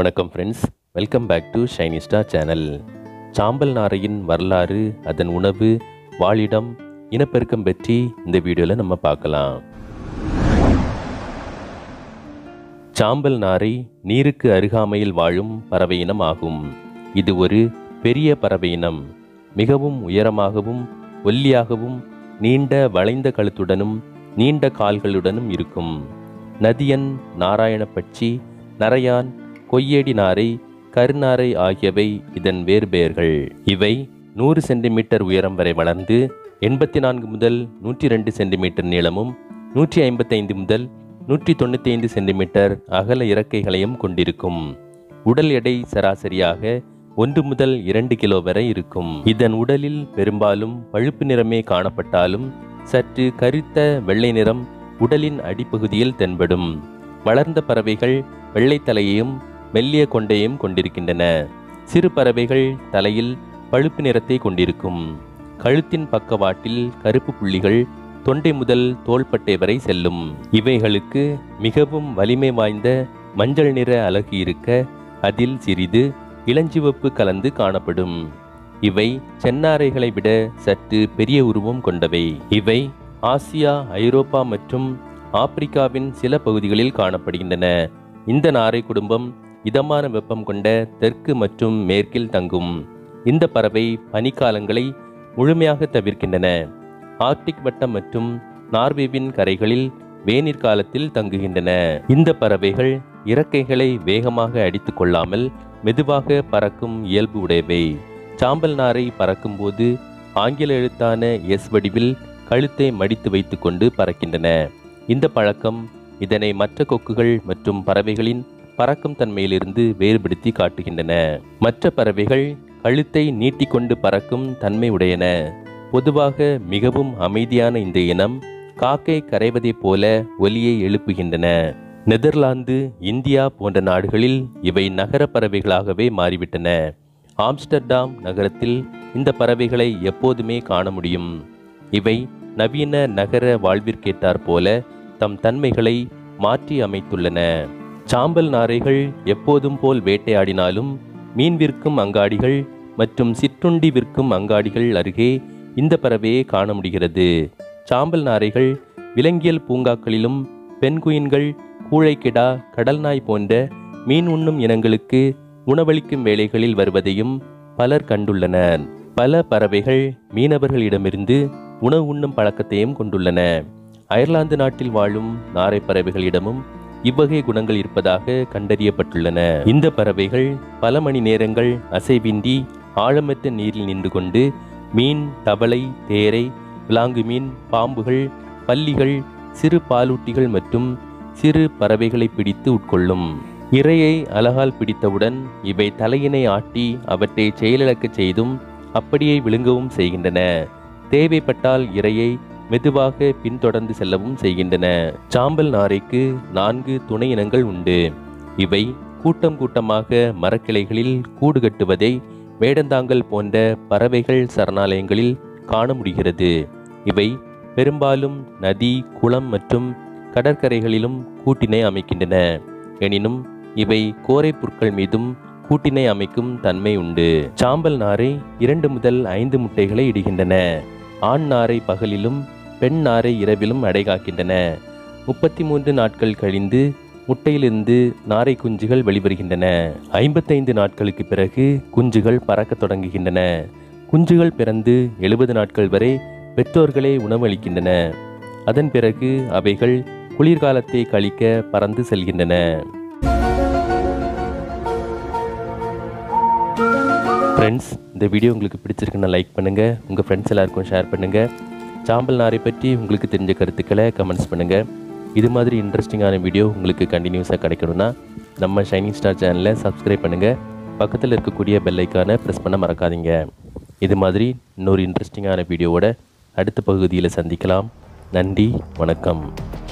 வணக்கம் friends welcome back to shiny star channel சாம்பல் நாரையின் வரலாறு அதன் உணவு வாழிடம் இனப்பெருக்கம் பற்றி இந்த வீடியோவில் நம்ம பார்க்கலாம் சாம்பல் நாரை நீருக்கு அருகாமையில் வாழும் பறவை இனம் ஆகும் இது ஒரு பெரிய பறவை இனம் மிகவும் உயரமாகவும் ஒல்லியாகவும் நீண்ட வளைந்த கழுத்துடனும் நீண்ட கால்களுடனும் இருக்கும் நதியன் நாராயணப்பட்சி நரையான் கொய்யேடி நாரை கருநாரை ஆகியவை இதன் வேறு பெயர்கள் இவை நூறு சென்டிமீட்டர் உயரம் வரை வளர்ந்து எண்பத்தி நான்கு முதல் நூற்றி ரெண்டு சென்டிமீட்டர் நீளமும் நூற்றி ஐம்பத்தைந்து முதல் நூற்றி தொண்ணூற்றி ஐந்து சென்டிமீட்டர் அகல இறக்கைகளையும் கொண்டிருக்கும் உடல் எடை சராசரியாக ஒன்று முதல் இரண்டு கிலோ வரை இருக்கும் இதன் உடலில் பெரும்பாலும் பழுப்பு நிறமே காணப்பட்டாலும் சற்று கருத்த வெள்ளை நிறம் உடலின் அடிப்பகுதியில் தென்படும் வளர்ந்த பறவைகள் வெள்ளை தலையையும் மெல்லிய கொண்டையும் கொண்டிருக்கின்றன சிறு பறவைகள் தலையில் பழுப்பு நிறத்தை கொண்டிருக்கும் கழுத்தின் பக்கவாட்டில் கருப்பு புள்ளிகள் தொண்டை முதல் தோள்பட்டை வரை செல்லும் இவைகளுக்கு மிகவும் வலிமை வாய்ந்த மஞ்சள் நிற அலகு இருக்க அதில் சிறிது இளஞ்சிவப்பு கலந்து காணப்படும் இவை சென்னாரைகளை விட சற்று பெரிய உருவம் கொண்டவை இவை ஆசியா ஐரோப்பா மற்றும் ஆப்பிரிக்காவின் சில பகுதிகளில் காணப்படுகின்றன இந்த நாரை குடும்பம் இதமான வெப்பம் கொண்ட தெற்கு மற்றும் மேற்கில் தங்கும் இந்த பறவை பனிக்காலங்களை முழுமையாக தவிர்க்கின்றன ஆர்க்டிக் வட்டம் மற்றும் நார்வேவின் கரைகளில் வேநீர் காலத்தில் தங்குகின்றன இந்த பறவைகள் இறக்கைகளை வேகமாக அடித்துக் கொள்ளாமல் மெதுவாக பறக்கும் இயல்பு உடையவை சாம்பல் நாரை பறக்கும்போது ஆங்கில எழுத்தான எஸ் வடிவில் கழுத்தை மடித்து வைத்துக்கொண்டு பறக்கின்றன இந்த பழக்கம் இதனை மற்ற கொக்குகள் மற்றும் பறவைகளின் பறக்கும் தன்மையிலிருந்து வேறுபடுத்தி காட்டுகின்றன மற்ற பறவைகள் கழுத்தை நீட்டிக்கொண்டு பறக்கும் தன்மை உடையன பொதுவாக மிகவும் அமைதியான இந்த இனம் காக்கை கரைவதைப் போல ஒலியை எழுப்புகின்றன நெதர்லாந்து இந்தியா போன்ற நாடுகளில் இவை நகர பறவைகளாகவே மாறிவிட்டன ஆம்ஸ்டர்டாம் நகரத்தில் இந்த பறவைகளை எப்போதுமே காண முடியும் இவை நவீன நகர வாழ்விற்கேற்றாற் போல தம் தன்மைகளை மாற்றி அமைத்துள்ளன சாம்பல் நாரைகள் எப்போதும் போல் வேட்டையாடினாலும் மீன் விற்கும் அங்காடிகள் மற்றும் சிற்றுண்டி விற்கும் அங்காடிகள் அருகே இந்த பறவையை காண முடிகிறது சாம்பல் நாரைகள் விலங்கியல் பூங்காக்களிலும் பெண்குயின்கள் கூழைக்கிடா கடல் நாய் போன்ற மீன் உண்ணும் இனங்களுக்கு உணவளிக்கும் வேலைகளில் வருவதையும் பலர் கண்டுள்ளனர் பல பறவைகள் மீனவர்களிடமிருந்து உணவு உண்ணும் பழக்கத்தையும் கொண்டுள்ளன அயர்லாந்து நாட்டில் வாழும் நாரை பறவைகளிடமும் இவ்வகை குணங்கள் இருப்பதாக கண்டறியப்பட்டுள்ளன இந்த பறவைகள் பல மணி நேரங்கள் அசைவின்றி ஆழமற்ற நீரில் நின்று கொண்டு மீன் தவளை தேரை விலாங்கு மீன் பாம்புகள் பல்லிகள் சிறு பாலூட்டிகள் மற்றும் சிறு பறவைகளை பிடித்து உட்கொள்ளும் இரையை அழகால் பிடித்தவுடன் இவை தலையினை ஆட்டி அவற்றை செயலிழக்கச் செய்தும் அப்படியே விழுங்கவும் செய்கின்றன தேவைப்பட்டால் இரையை மெதுவாக பின்தொடர்ந்து செல்லவும் செய்கின்றன சாம்பல் நாரைக்கு நான்கு துணை இனங்கள் உண்டு இவை கூட்டம் கூட்டமாக மரக்கிளைகளில் கூடு கட்டுவதை வேடந்தாங்கல் போன்ற பறவைகள் சரணாலயங்களில் காண முடிகிறது இவை பெரும்பாலும் நதி குளம் மற்றும் கடற்கரைகளிலும் கூட்டினை அமைக்கின்றன எனினும் இவை கோரை புற்கள் மீதும் கூட்டினை அமைக்கும் தன்மை உண்டு சாம்பல் நாரை இரண்டு முதல் ஐந்து முட்டைகளை இடுகின்றன ஆண் நாரை பகலிலும் பெண் நாரை இரவிலும் அடைகாக்கின்றன முப்பத்தி மூன்று நாட்கள் கழிந்து முட்டையிலிருந்து நாரை குஞ்சுகள் வெளிவருகின்றன ஐம்பத்தைந்து நாட்களுக்கு பிறகு குஞ்சுகள் பறக்கத் தொடங்குகின்றன குஞ்சுகள் பிறந்து எழுபது நாட்கள் வரை பெற்றோர்களே உணவளிக்கின்றன அதன் பிறகு அவைகள் குளிர்காலத்தை கழிக்க பறந்து செல்கின்றன ஃப்ரெண்ட்ஸ் இந்த வீடியோ உங்களுக்கு பிடிச்சிருக்குன்னு லைக் பண்ணுங்கள் உங்கள் ஃப்ரெண்ட்ஸ் எல்லாருக்கும் ஷேர் பண்ணுங்கள் சாம்பல் நாரை பற்றி உங்களுக்கு தெரிஞ்ச கருத்துக்களை கமெண்ட்ஸ் பண்ணுங்கள் இது மாதிரி இன்ட்ரெஸ்டிங்கான வீடியோ உங்களுக்கு கண்டினியூஸாக கிடைக்கணும்னா நம்ம ஷைனிங் ஸ்டார் சேனலை சப்ஸ்கிரைப் பண்ணுங்கள் பக்கத்தில் இருக்கக்கூடிய பெல் ஐக்கானை ப்ரெஸ் பண்ண மறக்காதீங்க இது மாதிரி இன்னொரு இன்ட்ரெஸ்டிங்கான வீடியோவோட அடுத்த பகுதியில் சந்திக்கலாம் நன்றி வணக்கம்